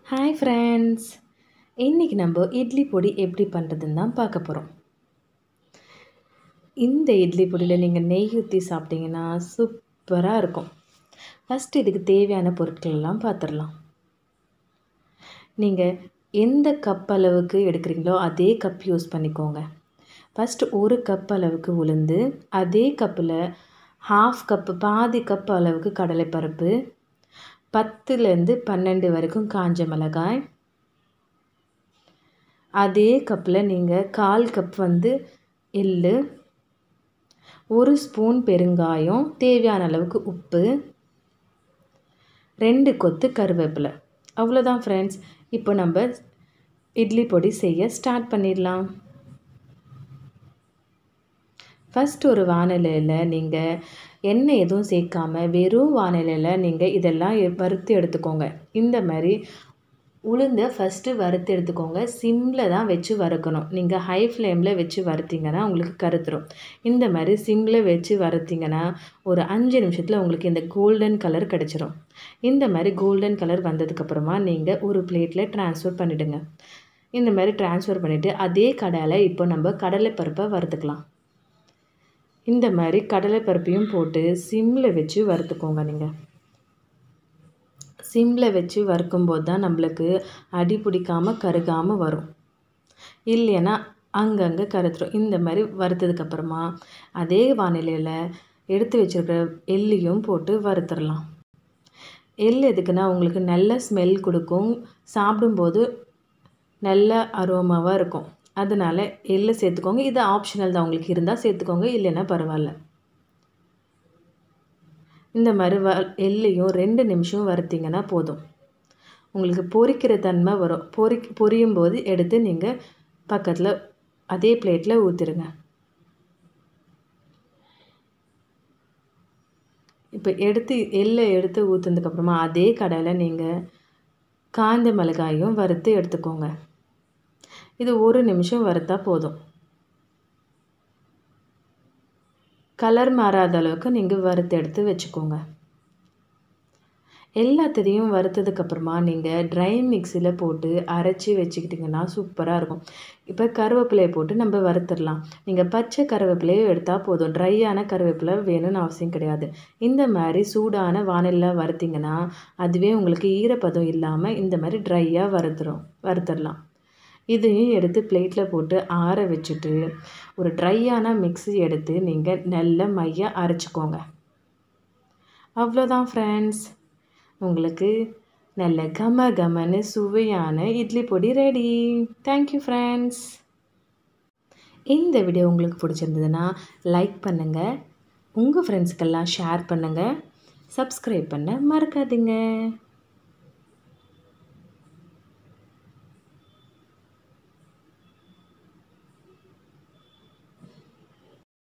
hi friends இன்றைக்கி நம்ம இட்லி பொடி எப்படி பண்ணுறதுன்னு தான் பார்க்க போகிறோம் இந்த இட்லி பொடியில் நீங்கள் நெய் ஊற்றி சாப்பிட்டீங்கன்னா சூப்பராக இருக்கும் ஃபஸ்ட் இதுக்கு தேவையான பொருட்கள் எல்லாம் பார்த்துடலாம் நீங்கள் எந்த கப் அளவுக்கு எடுக்கிறீங்களோ அதே கப் யூஸ் பண்ணிக்கோங்க ஃபஸ்ட்டு ஒரு கப் அளவுக்கு உளுந்து அதே கப்பில் ஹாஃப் கப்பு பாதி கப் அளவுக்கு கடலைப்பருப்பு பத்துலேருந்து பன்னெண்டு வரைக்கும் காஞ்ச மிளகாய் அதே கப்பில் நீங்கள் கால் கப் வந்து எள்ளு ஒரு ஸ்பூன் பெருங்காயம் தேவையான அளவுக்கு உப்பு ரெண்டு கொத்து கருவேப்பிலை அவ்வளோதான் ஃப்ரெண்ட்ஸ் இப்போ நம்ம இட்லி பொடி செய்ய ஸ்டார்ட் பண்ணிடலாம் ஃபஸ்ட் ஒரு வானிலையில் நீங்கள் எண்ணெய் எதுவும் சேர்க்காம வெறும் வானிலையில் நீங்கள் இதெல்லாம் வறுத்து எடுத்துக்கோங்க இந்த மாதிரி உளுந்தை ஃபஸ்ட்டு வறுத்து எடுத்துக்கோங்க சிம்மில் தான் வச்சு வறுக்கணும் நீங்கள் ஹை ஃப்ளேமில் வச்சு வறுத்திங்கன்னா உங்களுக்கு கருத்துரும் இந்த மாதிரி சிம்மில் வச்சு வறுத்திங்கன்னா ஒரு அஞ்சு நிமிஷத்தில் உங்களுக்கு இந்த கோல்டன் கலர் கிடச்சிரும் இந்த மாதிரி கோல்டன் கலர் வந்ததுக்கப்புறமா நீங்கள் ஒரு பிளேட்டில் ட்ரான்ஸ்ஃபர் பண்ணிவிடுங்க இந்த மாதிரி ட்ரான்ஸ்ஃபர் பண்ணிவிட்டு அதே கடாயில் இப்போ நம்ம கடலைப்பருப்பை வறுத்துக்கலாம் இந்த மாதிரி கடலைப்பருப்பையும் போட்டு சிம்மில் வச்சு வறுத்துக்கோங்க நீங்கள் சிம்மில் வச்சு வறுக்கும்போது தான் நம்மளுக்கு அடி பிடிக்காமல் கருகாமல் வரும் இல்லைன்னா அங்கங்கே கருத்துரும் இந்த மாதிரி வறுத்ததுக்கப்புறமா அதே வானிலையில் எடுத்து வச்சுருக்கிற எள்ளையும் போட்டு வறுத்துடலாம் எள் எதுக்குன்னா உங்களுக்கு நல்ல ஸ்மெல் கொடுக்கும் சாப்பிடும்போது நல்ல அரோமாவாக இருக்கும் அதனால் எள்ளு சேர்த்துக்கோங்க இது ஆப்ஷனல் தான் உங்களுக்கு இருந்தால் சேர்த்துக்கோங்க இல்லைன்னா பரவாயில்ல இந்த மாதிரி வ எள்ளையும் ரெண்டு நிமிஷம் வறுத்திங்கன்னா போதும் உங்களுக்கு பொரிக்கிற தன்மை வரும் பொரி பொரியும் போது எடுத்து நீங்கள் பக்கத்தில் அதே பிளேட்டில் ஊற்றிடுங்க இப்போ எடுத்து எள்ளை எடுத்து ஊற்றுனதுக்கப்புறமா அதே கடையில் நீங்கள் காய்ந்த மிளகாயும் வறுத்து எடுத்துக்கோங்க இது ஒரு நிமிஷம் வறுத்தா போதும் கலர் மாறாத அளவுக்கு நீங்கள் வறுத்து எடுத்து வச்சுக்கோங்க எல்லாத்தையும் வறுத்ததுக்கப்புறமா நீங்கள் ட்ரை மிக்சியில் போட்டு அரைச்சி வச்சுக்கிட்டிங்கன்னா சூப்பராக இருக்கும் இப்போ கருவேப்பிலையை போட்டு நம்ம வறுத்துடலாம் நீங்கள் பச்சை கருவேப்பிலையை எடுத்தால் போதும் ட்ரையான கருவேப்பிலை வேணும்னு அவசியம் கிடையாது இந்த மாதிரி சூடான வானிலில் வறுத்திங்கன்னா அதுவே உங்களுக்கு ஈரப்பதம் இல்லாமல் இந்த மாதிரி ட்ரையாக வறுத்துரும் வறுத்துடலாம் இதையும் எடுத்து பிளேட்டில் போட்டு ஆற வச்சுட்டு ஒரு ட்ரையான மிக்ஸி எடுத்து நீங்கள் நல்ல மையாக அரைச்சிக்கோங்க அவ்வளோதான் ஃப்ரெண்ட்ஸ் உங்களுக்கு நல்ல கம கமன்னு சுவையான இட்லி பொடி ரெடி தேங்க்யூ ஃப்ரெண்ட்ஸ் இந்த வீடியோ உங்களுக்கு பிடிச்சிருந்ததுன்னா லைக் பண்ணுங்கள் உங்கள் ஃப்ரெண்ட்ஸ்க்கெல்லாம் ஷேர் பண்ணுங்கள் சப்ஸ்கிரைப் பண்ண மறக்காதீங்க